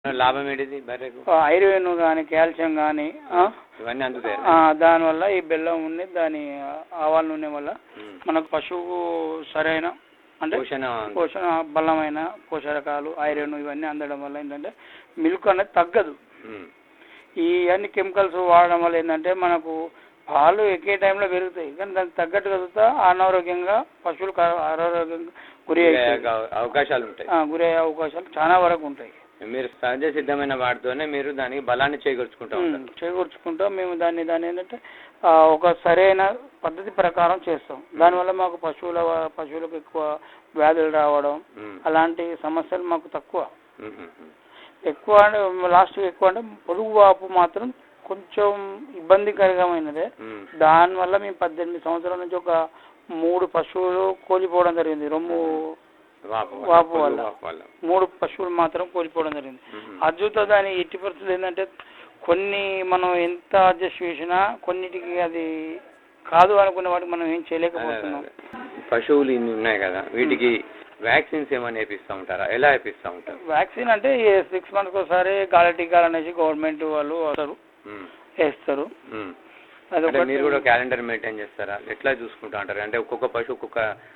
లాభం ఏంటిది బర్రెకు ఐరన్ కానీ కాల్షియం కానీ ఇవన్నీ అందుతాయి దానివల్ల ఈ బెల్లం ఉంది దాని ఆవాల నూనె వల్ల ఉమ్. మనకు పశువుకు సరైన అంటే పోషణ పోషణ బలమైన పోషకాలు ఐరన్ ఇవన్నీ అందడం వల్ల ఏంటంటే మిల్క్ అనేది తగ్గదు ఉమ్. ఈ అన్ని కెమికల్స్ వాడడం వల్ల ఏంటంటే మనకు పాలు ఎక్కే టైంలో పెరుగుతాయి కానీ దానికి తగ్గట్టు కదుగుతా అనారోగ్యంగా పశువులకు అనారోగ్యంగా గురి అవుతాయి. అవ- అవకాశాలు ఉంటాయి ఆ, గురి అయ్యే అవకాశాలు చాలా వరకు ఉంటాయి మీరు సహజ సిద్ధమైన వాటితోనే మీరు దానికి బలాన్ని చేకూర్చుకుంటూ ఉంటారు చేకూర్చుకుంటాం మేము దాన్ని దాన్ని ఏంటంటే ఆ, ఒక సరైన పద్ధతి ప్రకారం చేస్తాం దానివల్ల మాకు పశువుల పశువులకు ఎక్కువ వ్యాధులు రావడం ఉమ్. అలాంటి సమస్యలు మాకు తక్కువ ఉమ్, ఉమ్, ఉమ్. ఎక్కువ అంటే లాస్ట్ ఎక్కువ అంటే పొడుగు వాపు మాత్రం కొంచెం ఇబ్బందికరమైనదే ఉమ్. దానివల్ల మేము పద్దెనిమిది సంవత్సరాల నుంచి ఒక మూడు పశువులు కోల్పోవడం జరిగింది రొమ్ము వాపు వల్ల, వాపు పొడుగు వల్ల. వాపు వల్ల. మూడు పశువులు మాత్రం కోల్పోవడం జరిగింది ఉమ్. అద్భుత దాని ఎట్టి పరిస్థితులు ఏంటంటే కొన్ని మనం ఎంత అడ్జస్ట్ చేసినా కొన్నిటికి అది కాదు అనుకున్న వాటికి మనం ఏం అదే, అదే, చేయలేకపోతున్నాం అదే. పశువులు ఇన్ని ఉన్నాయి కదా వీటికి వ్యాక్సిన్స్ ఏమైనా వేపిస్తూ ఉంటారా ఎలా వేపిస్తూ ఉంటారు వ్యాక్సిన్ అంటే సిక్స్ మంత్స్కి ఒకసారి గాలి టీకాలు అనేసి గవర్నమెంట్ వాళ్ళు వస్తారు ఉమ్. వేస్తారు ఉమ్. అది అంటే మీరు కూడా క్యాలెండర్ మెయింటైన్ చేస్తారా ఎట్లా చూసుకుంటా ఉంటారు అంటే ఒక్కొక్క పశువు ఒక్కొక్క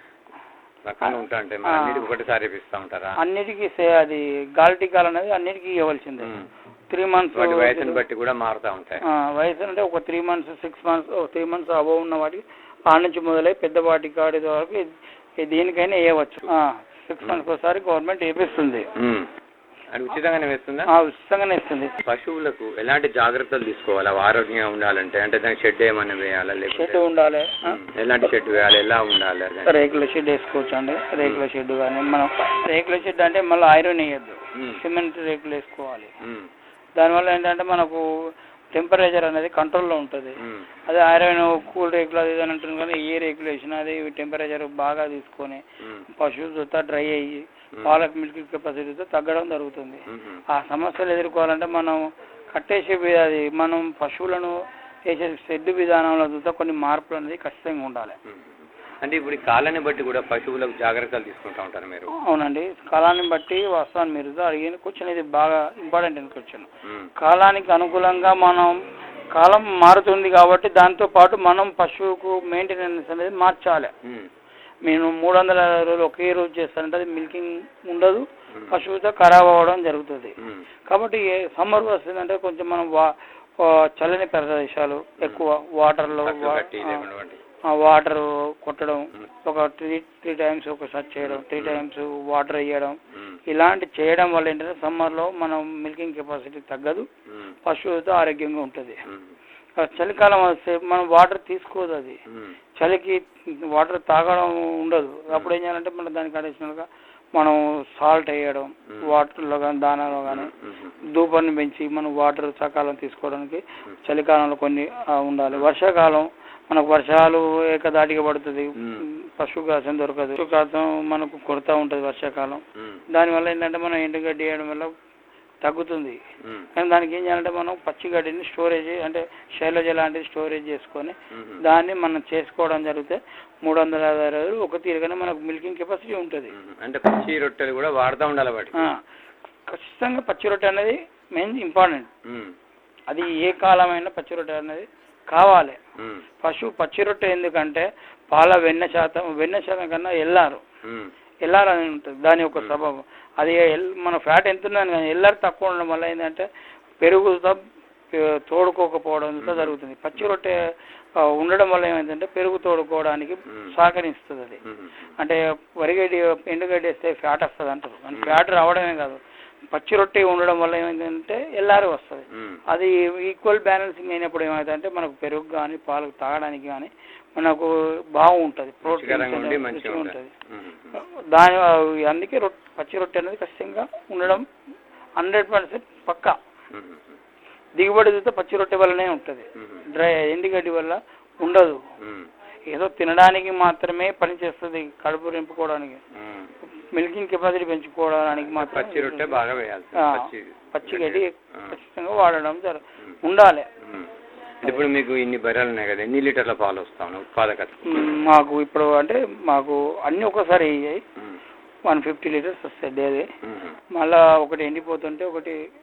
రకంగా ఉంటా అంటే మరి ఆ. అన్నిటికి ఒకటిసారి వేపిస్తూ ఉంటారా అన్నిటికీ సే- అది గాలి టీకాలు అనేది అన్నిటికీ ఇవ్వాల్సిందే ఉమ్. త్రీ మంత్స్ వాటి వయసుని బట్టి కూడా మారుతూ ఉంటాయి వయసు అంటే ఒక three months six months three months above ఉన్న వాటికి ఆ నుంచి మొదలై పెద్ద వాటి కాడి వరకు ఇది- ఇది దేనికైనా వేయవచ్చు సిక్స్ మంత్స్ ఒకసారి గవర్నమెంట్ వేపిస్తుంది ఉమ్. అది ఉచితంగానే వేస్తుందా ఆ, ఉచితంగానే ఇస్తుంది పశువులకు ఎలాంటి జాగ్రత్తలు తీసుకోవాలి అవి ఆరోగ్యంగా ఉండాలంటే అంటే దానికి షెడ్ ఏమైనా వేయాలా షెడ్ లేకపోతే ఉండాలి ఆ? ఉమ్. ఎలాంటి షెడ్ వేయాలి ఎలా ఉండాలి అది? రేకుల షెడ్ వేసుకోవచ్చు అండి రేకుల షెడ్ కానీ మనం రేకుల షెడ్ అంటే మళ్ళీ ఐరన్ వేయద్దు ఉమ్. సిమెంట్ రేకులు వేసుకోవాలి ఉమ్. దానివల్ల ఏంటంటే మనకు టెంపరేచర్ అనేది కంట్రోల్లో ఉంటుంది ఉమ్. అదే ఐరన్ కూల్ రేకులు అది ఇది అని అంటుంది కానీ ఏ రేకులు వేసినా అది టెంపరేచర్ బాగా తీసుకొని ఉమ్. పశువులు చూస్తా డ్రై అయ్యి ఉమ్. పాలకు మిల్క్ కెపాసిటీతో తగ్గడం జరుగుతుంది ఉమ్. ఆ సమస్యలు ఎదుర్కోవాలంటే మనం కట్టేసే వి- అది మనం పశువులను వేసే షెడ్ విధానంలో చూస్తే కొన్ని మార్పులు అనేది ఖచ్చితంగా ఉండాలి ఉమ్. అంటే ఇప్పుడు ఈ కాలాన్ని బట్టి కూడా పశువులకు జాగ్రత్తలు తీసుకుంటా ఉంటారు మీరు అవునండి కాలాన్ని బట్టి వస్తాను మీరు అడిగిన క్వశ్చన్ ఇది బాగా ఇంపార్టెంట్ క్వశ్చన్ ఉమ్. కాలానికి అనుకూలంగా మనం కాలం మారుతుంది కాబట్టి దాంతో పాటు మనం పశువుకు మెయింటెనెన్స్ అనేది మార్చాలి ఉమ్. నేను మూడు వందల అరవై రోజులు ఒకే రోజు చేస్తానంటే అది మిల్కింగ్ ఉండదు ఉమ్. పశువుతో ఖరాబ్ అవ్వడం జరుగుతుంది ఉమ్. కాబట్టి సమ్మర్ వస్తుందంటే కొంచెం మనం వా ఆ, చల్లని ప్రదేశాలు ఎక్కువ వాటర్లో పట్టు కట్టి లేకుండా వాటి. వాటర్ కొట్టడం ఉమ్. ఒక త్రీ త్రీ టైమ్స్ ఒకసారి చేయడం త్రీ టైమ్స్ వాటర్ వేయడం ఉమ్. ఇలాంటి చేయడం వల్ల ఏంటంటే సమ్మర్లో మనం మిల్కింగ్ కెపాసిటీ తగ్గదు ఉమ్. పశువుతో ఆరోగ్యంగా ఉంటుంది ఉమ్. ఆ చలికాలం వస్తే మనం వాటర్ తీసుకోదు అది ఉమ్. చలికి వాటర్ తాగడం ఉండదు అప్పుడు ఏం చేయాలంటే మనం దానికి అడిషనల్గా మనం సాల్ట్ వేయడం మ్మ్. వాటర్లో కానీ దానాలో కానీ ఉమ్. ధూపాన్ని పెంచి మనం వాటర్ సకాలం తీసుకోవడానికి చలికాలంలో కొన్ని ఆ, ఉండాలి వర్షాకాలం మనకు వర్షాలు ఏకదాటిగా పడుతుంది మ్మ్. పశువు కాసం దొరకదు పశువు కాసం మనకు కొరత ఉంటుంది వర్షాకాలం ఉమ్. దానివల్ల ఏంటంటే మనం ఎండుగడ్డి వేయడం వల్ల తగ్గుతుంది ఉమ్. కానీ దానికి ఏం చేయాలంటే మనం పచ్చి గడ్డిని స్టోరేజ్ అంటే శైలజ లాంటిది స్టోరేజ్ చేసుకొని ఉమ్. దాన్ని మనం చేసుకోవడం జరిగితే మూడు వందల యాభై రోజులు ఒక తీరుగానే మనకు మిల్కింగ్ కెపాసిటీ ఉంటుంది ఉమ్. అంటే పచ్చి రొట్టెలు కూడా వాడుతూ ఉండాలి వాటికి ఆ, ఖచ్చితంగా పచ్చి రొట్టె అనేది మెయిన్ ఇంపార్టెంట్ ఉమ్. అది ఏ కాలమైనా పచ్చి రొట్టె అనేది కావాలి ఉమ్. పశువు పచ్చి రొట్టె ఎందుకంటే పాల వెన్న శాతం వెన్న శాతం కన్నా ఎల్లారు ఉమ్. ఎల్లారు అని ఉంటుంది దాని యొక్క స్వభావం అది ఎల్- మన ఫ్యాట్ ఎంత ఉందని కానీ ఎల్లారు తక్కువ ఉండడం వల్ల ఏంటంటే పెరుగుతో పె- తోడుకోకపోవడం అంతా జరుగుతుంది పచ్చి రొట్టె ఆ, ఉండడం వల్ల ఏమైందంటే పెరుగు తోడుకోవడానికి మ్మ్. సహకరిస్తుంది అది ఉమ్. అంటే వరిగడ్డి ఎండుగడ్డి వేస్తే ఫ్యాట్ వస్తుంది అంటారు కానీ ఫ్యాట్ రావడమే కాదు పచ్చి రొట్టె ఉండడం వల్ల ఏమైందంటే ఎల్లారి వస్తుంది ఉమ్. అది ఈక్వల్ బ్యాలెన్సింగ్ అయినప్పుడు ఏమవుతుందంటే మనకు పెరుగు కానీ పాలు తాగడానికి కానీ మనకు బాగుంటుంది రుచికరంగా ఉండి ప్రోటీన్ మంచిగా ఉంటుంది ఉంటుంది ఉమ్. దాని అందుకే రొట్టె పచ్చి రొట్టె అనేది ఖచ్చితంగా ఉండడం హండ్రెడ్ పర్సెంట్ పక్కా ఉమ్. దిగుబడి చూస్తే పచ్చి రొట్టె వల్లనే ఉంటుంది ఉమ్. డ్రై ఎండుగడ్డి వల్ల ఉండదు ఉమ్. ఏదో తినడానికి మాత్రమే పనిచేస్తుంది కడుపు నింపుకోవడానికి ఉమ్. మిల్కింగ్ కెపాసిటీ పెంచుకోవడానికి మాత్రం పచ్చి రొట్టె బాగా వేయాలి ఆ, పచ్చి పచ్చి గడ్డి ఆ. ఖచ్చితంగా వాడడం జర ఉండాలి ఉమ్. ఇప్పుడు మీకు ఇన్ని బర్రెలు ఉన్నాయి కదా ఎన్ని లీటర్ల పాలు వస్తాను ఉత్పాదకత మ్, మాకు ఇప్పుడు అంటే మాకు అన్ని ఒకసారి అయ్యాయి ఉమ్. వన్ ఫిఫ్టీ లీటర్స్ వస్తాయి డైలీ ఉమ్. మళ్ళా ఒకటి ఎండిపోతుంటే ఒకటి